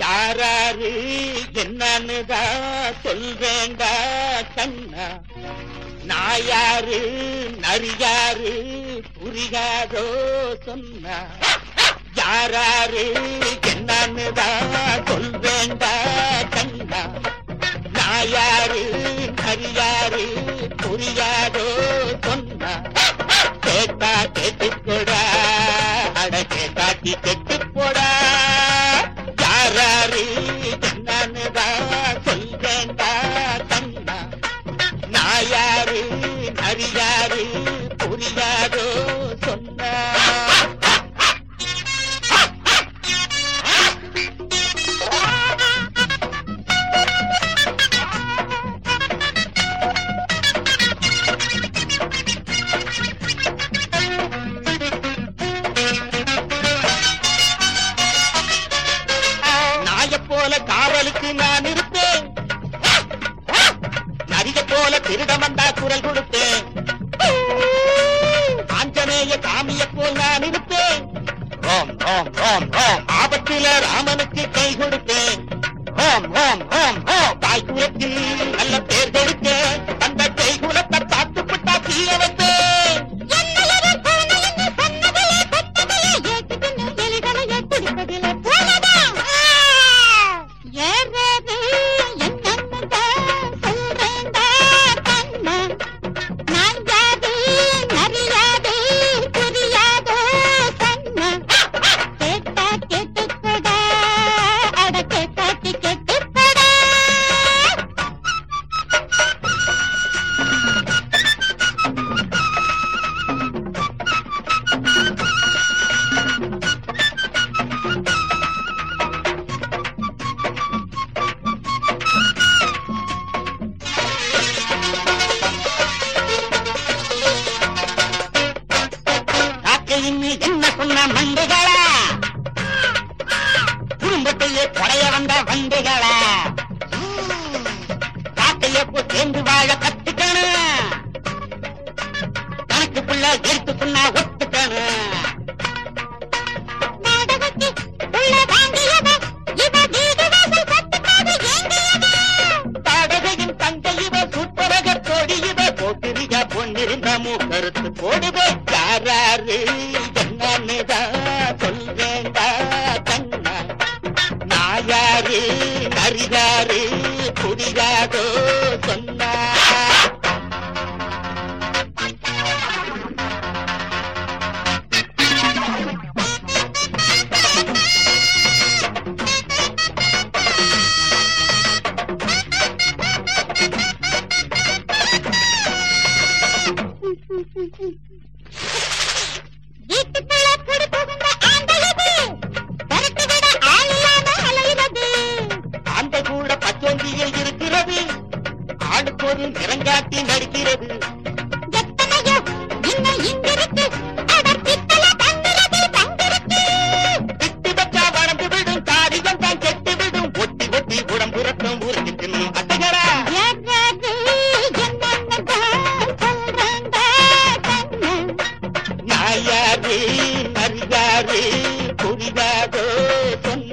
யாராரு என்னன்னுதான் சொல்வேண்டா கண்ணா நான் யாரு நரியாரு புரியாதோ சொன்னா யாராரு என்னன்னுதான் சொல்வேண்டா கண்ணா நான் யாரு நரியாரு புரியாதோ சொன்னா கேட்டா கேட்டுக்கொடா அட கேட்டாட்டி கெட்டு போடா யாராரு என்னன்னுதான் சொல்வேண்டா கண்ணா நான் யாரு நரியாரு புரியாதோ சொன்னா நாய போல காவலுக்கு நான் இருப்பேன் நரிய போல திருட வந்தா குரல் கொடுப்பேன் ஆஞ்சநேய சாமிய போல் நான் இருப்பேன் ஓம் ஓம் ஓம் ஓம் ஆபத்தில ராமனுக்கு கை கொடுப்பேன் ஓம் ஓம் ஓம் ஓம் தாய் குலத்தில் நல்ல பேர் கொடுக்க அந்த கை குலத்தை பார்த்து விட்டா தீர வைப்பேன் என்னையவே போனேன்னு சொன்னதிலே பெற்றதிலே ஏத்துக்கின்னு எலிகளையே பிடிப்பதிலே போனதான். ஏறது என்னன்னுதான் சொல்றேன்டா கண்ணா. நான் யாது, நரியாது, புரியாதோ சொன்னா. கேட்டா கேட்டுக்கடா, அட கேட்டாட்டி கேட்டுக்கடா. காக்கையின்னு என்ன சொன்ன மண்டுகளா குடும்பத்தையே கொடைய வந்த வண்டுகளா காக்கையப்போ சேர்ந்து வாழ கத்துக்கணும் கணக்கு புள்ள எடுத்து சொன்னா ஒத்துக்கணும் நாடகத்தி உள்ள வாங்கியது இவ வீடு வாசல் கட்டுக்காது ஏங்கியது தாடகையின் தங்கை இவ சுப்பரக கொடி இவ போட்டிருக்க பொன்னிருந்த மூக்கருத்து போடுவே யாராரு என்னன்னுதான் சொல்வேண்டா கண்ணா நாயாரு நரியாரு புரியாதோ சொன்னா வீட்டுக்குள்ள குடி புகுந்த ஆண்டையது கருத்து விட ஆளில்லாம அலைகிறது அந்த கூட பச்சோந்தியில் இருக்கிறது ஆளுக்கு ஒரு நிறங்காட்டி நடிக்கிறது எத்தனையோ இன்னும் இங்கிருக்கு அடர் பித்தள தந்திரத்தில் தங்கிருக்கு விட்டு வச்சா வளர்ந்து விடும் காரியம் தான் கெட்டு விடும் ஒட்டி ஒட்டி உடம்புறட்டும் ஊருக்கு தின்னும் அட்டகரா யாராவது என்னன்னுதான் சொல்றேன்டா கண்ணா நாயாரு நரியாரு புரியாதோ சொன்ன